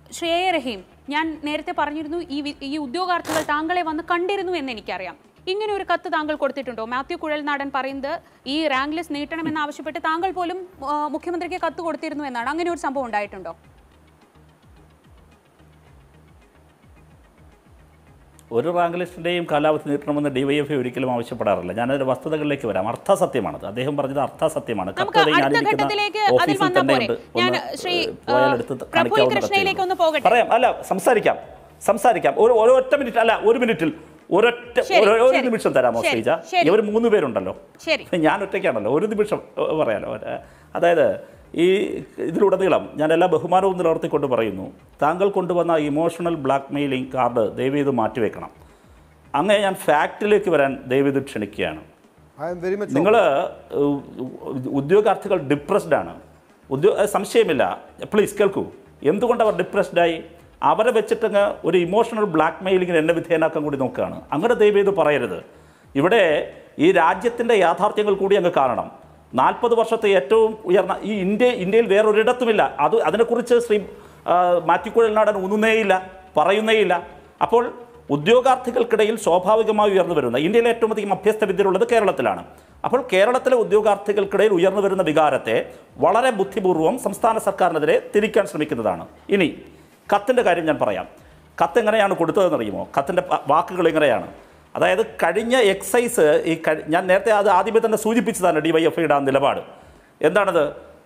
Shri A റഹീം ഞാൻ നേരത്തെ പറഞ്ഞിരുന്നു ഈ വി- ഈ ഉദ്യോഗാർത്ഥികൾ താങ്കളെ വന്ന് കണ്ടിരുന്നു എന്ന് എനിക്കറിയാം ഇങ്ങനെ ഒരു കത്ത് താങ്കൾ കൊടുത്തിട്ടുണ്ടോ മാത്യു കുഴൽനാടൻ പറയുന്നത് ഈ റാങ്ക് ലിസ്റ്റ് നീട്ടണമെന്ന് ആവശ്യപ്പെട്ട് താങ്കൾ പോലും ആ, മുഖ്യമന്ത്രിക്ക് കത്ത് കൊടുത്തിരുന്നു എന്നാണ് അങ്ങനെ ഒരു സംഭവം ഉണ്ടായിട്ടുണ്ടോ ഒരു റാങ്ക് ലിസ്റ്റിൻ്റെയും കാലാവധി നീട്ടണമെന്ന് ഡിവൈഎഫ്ഐ ഒരിക്കലും ആവശ്യപ്പെടാറില്ല ഞാനതിൻ്റെ വസ്തുതകളിലേക്ക് വരാം അർത്ഥസത്യമാണത് അദ്ദേഹം പറഞ്ഞത് അർത്ഥസത്യമാണ് നമുക്ക് കത്ത് അടുത്ത ഞാനിരിക്കുന്ന ഘട്ടത്തിലേക്ക് അതിൽ ഓഫീസിൽ വന്നാൽ പോരെ തന്നെയുണ്ട്. ഞാൻ ഒന്ന് ശ്രീ പോയാൽ എടുത്ത് പ്രഫുൽ കാണിക്കാവുന്ന കൃഷ്ണയിലേക്ക് ഒന്ന് കത്തേ ഉള്ളൂ. പോകട്ടെ പറയാം അല്ല സംസാരിക്കാം സംസാരിക്കാം ഒരു ഒരു ഒറ്റ മിനിറ്റ് അല്ല ഒരു മിനിറ്റിൽ ഒരൊറ്റ ശരി, ഒരു- ഒരു ശരി. നിമിഷം തരാമോ ശരി, ശ്രീജ ശരി. ഇവർ മൂന്ന് പേരുണ്ടല്ലോ ശരി ഞാൻ ഒറ്റയ്ക്കാണല്ലോ ഒരു നിമിഷം ഏഹ്, പറയാലോ ഏഹ്, അതായത് ഈ ഇതിലുടനീളം ഞാൻ എല്ലാ ബഹുമാനവും നിലനിർത്തിക്കൊണ്ട് പറയുന്നു താങ്കൾ കൊണ്ടുവന്ന ഇമോഷണൽ ബ്ലാക്ക് മെയിലിംഗ് കാർഡ് ദയവീത് മാറ്റിവെക്കണം അങ്ങനെ ഞാൻ ഫാക്റ്റിലേക്ക് വരാൻ ദയവീത് ക്ഷണിക്കുകയാണ് ഐ എം വെരി മച്ച് നിങ്ങൾ ഉദ്യോഗാർത്ഥികൾ ഡിപ്രസ്ഡ് ആണ് ഉദ്യോ ഏഹ്, സംശയമില്ല പ്ലീസ് കേൾക്കൂ എന്തുകൊണ്ട് അവർ ഡിപ്രസ്ഡ് ആയി അവരെ വെച്ചിട്ടങ്ങ് ഒരു ഇമോഷണൽ ബ്ലാക്ക് മെയിലിങ്ങിന് എന്നെ വിധേയനാക്കാൻ കൂടി നോക്കുകയാണ് അങ്ങനെ ദയവ് ഇത് പറയരുത് ഇവിടെ ഈ രാജ്യത്തിൻ്റെ യാഥാർത്ഥ്യങ്ങൾ കൂടി അങ്ങ് കാണണം നാൽപ്പത് വർഷത്തെ ഏറ്റവും ഉയർന്ന ഈ ഇന്ത്യ ഇന്ത്യയിൽ വേറൊരിടത്തുമില്ല അത് അതിനെക്കുറിച്ച് ശ്രീ ആ, മാറ്റിക്കുഴൽനാടൻ ഊന്നുന്നേയില്ല പറയുന്നേയില്ല അപ്പോൾ ഉദ്യോഗാർത്ഥികൾക്കിടയിൽ സ്വാഭാവികമായി ഉയർന്നു വരുന്ന ഇന്ത്യയിലെ ഏറ്റവും അധികം അഭ്യസ്ത വിദ്യരുള്ളത് കേരളത്തിലാണ് അപ്പോൾ കേരളത്തിലെ ഉദ്യോഗാർത്ഥികൾക്കിടയിൽ ഉയർന്നു വരുന്ന വികാരത്തെ വളരെ ബുദ്ധിപൂർവ്വം സംസ്ഥാന സർക്കാരിനെതിരെ തിരിക്കാൻ ശ്രമിക്കുന്നതാണ് ഇനി കത്തിൻ്റെ കാര്യം ഞാൻ പറയാം കത്ത് എങ്ങനെയാണ് കൊടുത്തതെന്നറിയുമോ കത്തിൻ്റെ പ- വാക്കുകൾ എങ്ങനെയാണ് അതായത് കഴിഞ്ഞ എക്സൈസ് ഈ കഴി- ഞാൻ നേരത്തെ അത് ആദ്യമേ തന്നെ സൂചിപ്പിച്ചതാണ് ഡി വൈ എഫ് ഐയുടെ ആ നിലപാട് എന്താണത്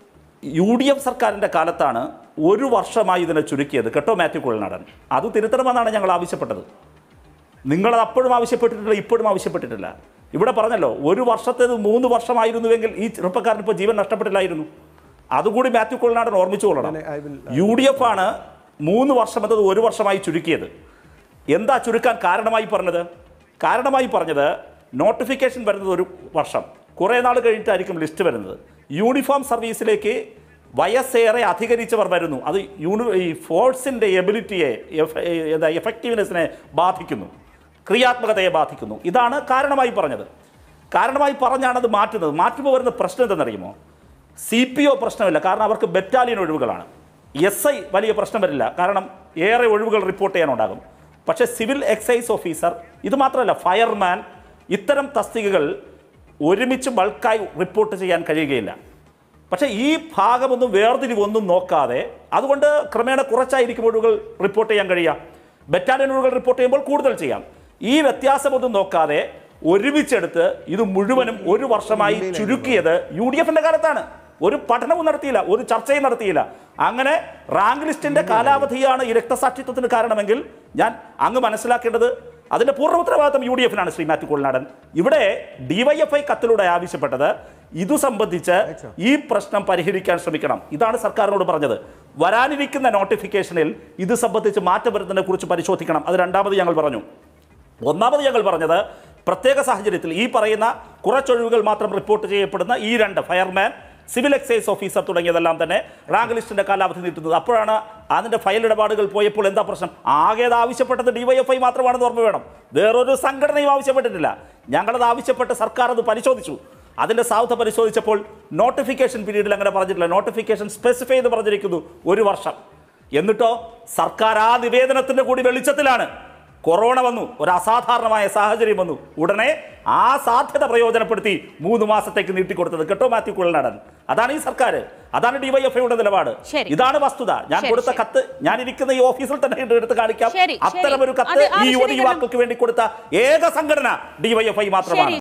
യു ഡി എഫ് സർക്കാരിൻ്റെ കാലത്താണ് ഒരു വർഷമായി ഇതിനെ ചുരുക്കിയത് കേട്ടോ മാത്യു കുഴൽനാടൻ അത് തിരുത്തണമെന്നാണ് ഞങ്ങൾ ആവശ്യപ്പെട്ടത് നിങ്ങളത് അപ്പോഴും ആവശ്യപ്പെട്ടിട്ടില്ല ഇപ്പോഴും ആവശ്യപ്പെട്ടിട്ടില്ല ഇവിടെ പറഞ്ഞല്ലോ ഒരു വർഷത്തേത് മൂന്ന് വർഷമായിരുന്നുവെങ്കിൽ ഈ ചെറുപ്പക്കാരന് ഇപ്പോൾ ജീവൻ നഷ്ടപ്പെട്ടില്ലായിരുന്നു അതുകൂടി മാത്യു കൊള്ളനാടൻ ഓർമ്മിച്ചു കൊള്ളണം I will- U D F ആണ് മൂന്ന് വർഷം എന്നത് ഒരു വർഷമായി ചുരുക്കിയത് എന്താ ചുരുക്കാൻ കാരണമായി പറഞ്ഞത് കാരണമായി പറഞ്ഞത് നോട്ടിഫിക്കേഷൻ വരുന്നത് ഒരു വർഷം കുറേ നാൾ കഴിഞ്ഞിട്ടായിരിക്കും ലിസ്റ്റ് വരുന്നത് യൂണിഫോം സർവീസിലേക്ക് വയസ്സേറെ അധികരിച്ചവർ വരുന്നു അത് യൂണി ഈ ഫോഴ്സിൻ്റെ എബിലിറ്റിയെ എന്താ എഫക്റ്റീവ്നെസ്സിനെ ബാധിക്കുന്നു ക്രിയാത്മകതയെ ബാധിക്കുന്നു ഇതാണ് കാരണമായി പറഞ്ഞത് കാരണമായി പറഞ്ഞാണ് അത് മാറ്റുന്നത് മാറ്റുമ്പോൾ വരുന്ന പ്രശ്നം എന്തെന്നറിയുമോ സി പി ഒ പ്രശ്നമില്ല കാരണം അവർക്ക് ബറ്റാലിയൻ ഒഴിവുകളാണ് എസ് ഐ വലിയ പ്രശ്നം വരില്ല കാരണം ഏറെ ഒഴിവുകൾ റിപ്പോർട്ട് ചെയ്യാനുണ്ടാകും പക്ഷേ സിവിൽ എക്സൈസ് ഓഫീസർ ഇത് മാത്രമല്ല ഫയർമാൻ ഇത്തരം തസ്തികകൾ ഒരുമിച്ച് ബൾക്കായി റിപ്പോർട്ട് ചെയ്യാൻ കഴിയുകയില്ല പക്ഷേ ഈ ഭാഗമൊന്നും വേർതിരിവൊന്നും നോക്കാതെ അതുകൊണ്ട് ക്രമേണ കുറച്ചായിരിക്കും ഒഴിവുകൾ റിപ്പോർട്ട് ചെയ്യാൻ കഴിയുക ബറ്റാലിയൻ ഒഴിവുകൾ റിപ്പോർട്ട് ചെയ്യുമ്പോൾ കൂടുതൽ ചെയ്യാം ഈ വ്യത്യാസമൊന്നും നോക്കാതെ ഒരുമിച്ചെടുത്ത് ഇത് മുഴുവനും ഒരു വർഷമായി ചുരുക്കിയത് യു ഡി എഫിന്റെ കാലത്താണ് ഒരു പഠനവും നടത്തിയില്ല ഒരു ചർച്ചയും നടത്തിയില്ല അങ്ങനെ റാങ്ക് ലിസ്റ്റിന്റെ കാലാവധിയാണ് ഈ രക്തസാക്ഷിത്വത്തിന് കാരണമെങ്കിൽ ഞാൻ അങ്ങ് മനസ്സിലാക്കേണ്ടത് അതിന്റെ പൂർണ്ണ ഉത്തരവാദിത്തം യു ഡി എഫിനാണ് ശ്രീ മാത്യു കൊൾനാടൻ ഇവിടെ ഡിവൈഎഫ്ഐ കത്തിലൂടെ ആവശ്യപ്പെട്ടത് ഇതു സംബന്ധിച്ച് ഈ പ്രശ്നം പരിഹരിക്കാൻ ശ്രമിക്കണം ഇതാണ് സർക്കാരിനോട് പറഞ്ഞത് വരാനിരിക്കുന്ന നോട്ടിഫിക്കേഷനിൽ ഇത് സംബന്ധിച്ച് മാറ്റം വരുന്നതിനെ കുറിച്ച് പരിശോധിക്കണം അത് രണ്ടാമത് ഞങ്ങൾ പറഞ്ഞു ഒന്നാമത് ഞങ്ങൾ പറഞ്ഞത് പ്രത്യേക സാഹചര്യത്തിൽ ഈ പറയുന്ന കുറച്ചൊഴിവുകൾ മാത്രം റിപ്പോർട്ട് ചെയ്യപ്പെടുന്ന ഈ രണ്ട് ഫയർമാൻ സിവിൽ എക്സൈസ് ഓഫീസർ തുടങ്ങിയതെല്ലാം തന്നെ റാങ്ക് ലിസ്റ്റിന്റെ കാലാവധി നീട്ടുന്നത് അപ്പോഴാണ് അതിന്റെ ഫയൽ ഇടപാടുകൾ പോയപ്പോൾ എന്താ പ്രശ്നം ആകെ അത് ആവശ്യപ്പെട്ടത് ഡിവൈഎഫ്ഐ മാത്രമാണെന്ന് ഓർമ്മ വേണം വേറൊരു സംഘടനയും ആവശ്യപ്പെട്ടിട്ടില്ല ഞങ്ങളത് ആവശ്യപ്പെട്ട് സർക്കാർ അത് പരിശോധിച്ചു അതിന്റെ സാധ്യത പരിശോധിച്ചപ്പോൾ നോട്ടിഫിക്കേഷൻ പീരീഡിൽ അങ്ങനെ പറഞ്ഞിട്ടില്ല നോട്ടിഫിക്കേഷൻ സ്പെസിഫൈ ചെയ്ത് പറഞ്ഞിരിക്കുന്നു ഒരു വർഷം എന്നിട്ടോ സർക്കാർ ആ നിവേദനത്തിന്റെ കൂടി വെളിച്ചത്തിലാണ് കൊറോണ വന്നു ഒരു അസാധാരണമായ സാഹചര്യം വന്നു ഉടനെ ആ സാധ്യത പ്രയോജനപ്പെടുത്തി മൂന്ന് മാസത്തേക്ക് നീട്ടിക്കൊടുത്തത് കേട്ടോ മാത്യു കുഴൽനാടൻ അതാണ് ഈ സർക്കാർ അതാണ് ഡിവൈഎഫ്ഐയുടെ നിലപാട് ശരി. ഇതാണ് വസ്തുത ഞാൻ ശരി, കൊടുത്ത ശരി. കത്ത് ഞാൻ ഇരിക്കുന്ന ഈ ഓഫീസിൽ തന്നെ ഉണ്ട്, എടുത്ത് കാണിക്കാം ശരി, ശരി. അത്തരമൊരു കത്ത് അത് ഈ യുവതി ആവശ്യപ്പെടണം. യുവാക്കൾക്ക് വേണ്ടി കൊടുത്ത ഏക സംഘടന ഡിവൈഎഫ്ഐ മാത്രമാണ്